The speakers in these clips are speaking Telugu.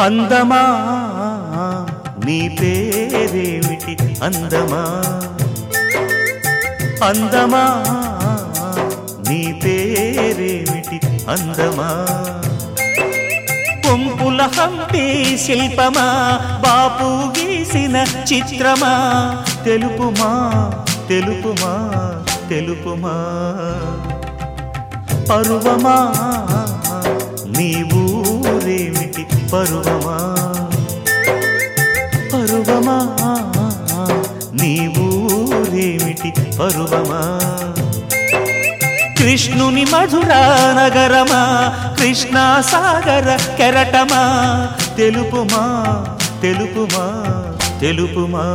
అందమా నీ పేరేమిటి అందమా అందమా నీ పేరేమిటి అందమా పొంపుల హంపి శిల్పమా బాపు గీసిన చిత్రమా తెలుపుమా తెలుపుమా తెలుపుమా పరువమా నీ ఊరేమిటి పరువమా పరువమా నీ ఊరేమిటి పరువమా కృష్ణుని మధురా నగరమా కృష్ణా సాగర కెరటమా తెలుపుమా తెలుపుమా తెలుపుమా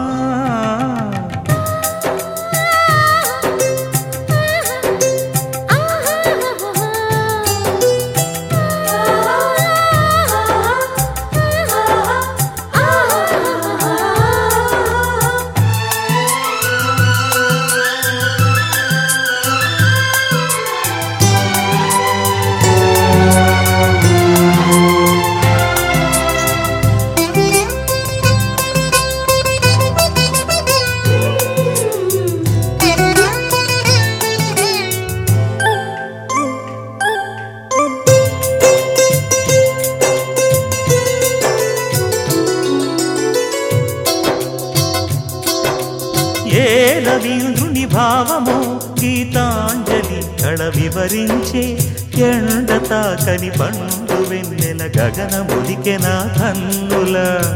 ఏ రవీంద్రుని భావము గీతాంజలి కళ వివరించే ఎండ తాకని పండు వెన్నెల గగన ముదికెన కన్నుల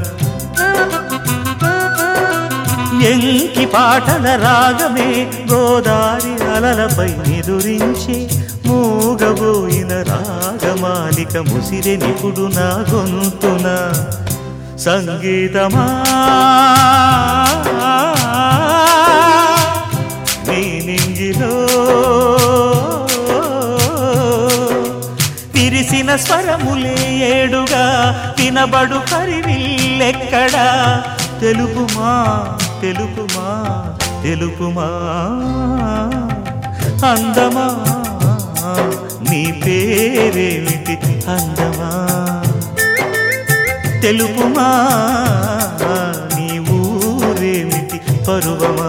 ఎంకి పాటల రాగమే గోదారి అలలపై ఎదురించే మూగబోయిన రాగమాలిక ముసిరె నిపుడు నా గొంతున సంగీతమా నీ నింగిలో విరిసిన స్వరములే ఏడుగా వినబడు కరివిల్లెక్కడా తెలుపుమా తెలుపుమా తెలుపుమా అందమా నీ పేరేమిటి అందమా తెలుపుమా నీ ఊరేమిటి పరువమా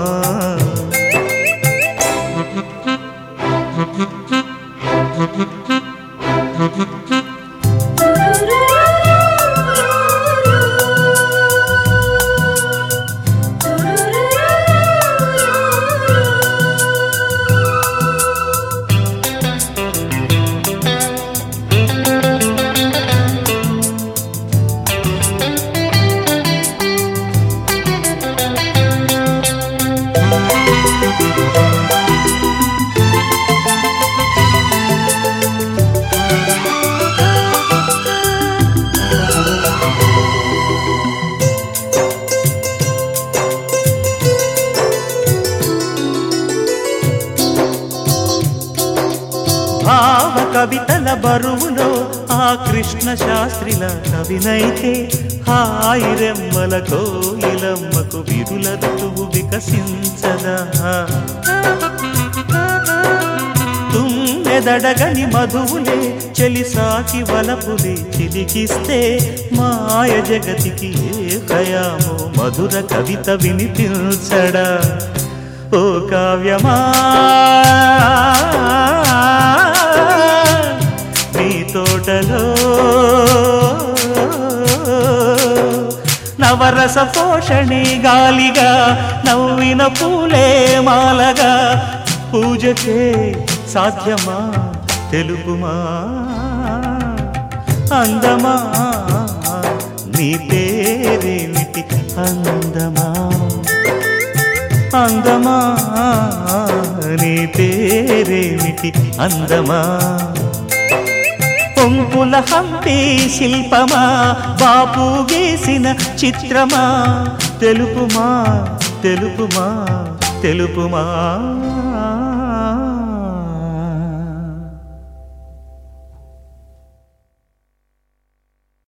భావ కవితల బరువులో ఆ కృష్ణ శాస్త్రిల కవినైతే హాయి రెమ్మల కోయిలమ్మకు విరుల ఋతువు వికసించదా తుమ్మెదడగని మధువులే చెలిసాకి వలపులే చిలికిస్తే మాయ జగతికి ఏ భయామో మధుర కవిత వినిపించడా ఓ కావ్యమా నీ తోటలో నవరస పోషణి గాలిగా నవ్విన పూలే మాలగా పూజకే సాధ్యమా తెలుపుమా అందమా నీ పేరేమిటి అందమా అందమా నీ పేరేమిటి అందమా పొంపుల హంపి శిల్పమా బాపు గీసిన చిత్రమా తెలుపుమా తెలుపుమా తెలుపుమా